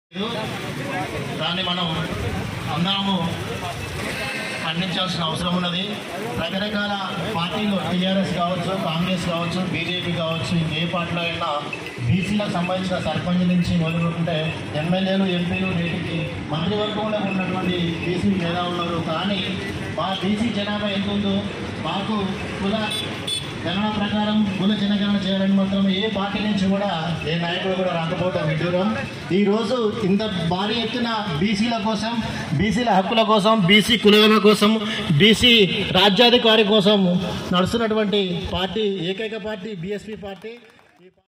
దాన్ని మనం అందరము ఖండించాల్సిన అవసరం ఉన్నది రకరకాల పార్టీలు టీఆర్ఎస్ కావచ్చు కాంగ్రెస్ కావచ్చు బీజేపీ కావచ్చు ఇంకే పార్టీలో అయినా బీసీలకు సంబంధించిన సర్పంచ్ నుంచి మొదలుకుంటే ఎమ్మెల్యేలు ఎంపీలు నేటికి మంత్రివర్గంలో ఉన్నటువంటి బీసీ లేదా ఉన్నారు కానీ మా బీసీ జనాభా ఎంత ఉందో మాకు కుల గణన ప్రకారం కుల జనగణన చేయాలని మాత్రం ఏ పార్టీ నుంచి కూడా ఏ నాయకుడు కూడా రాకపోవడం విడ్డూరం ఈ రోజు ఇంత భారీ ఎత్తున బీసీల కోసం బీసీల హక్కుల కోసం బీసీ కులగణ కోసం బీసీ రాజ్యాధికారి కోసం నడుస్తున్నటువంటి పార్టీ ఏకైక పార్టీ బీఎస్పీ పార్టీ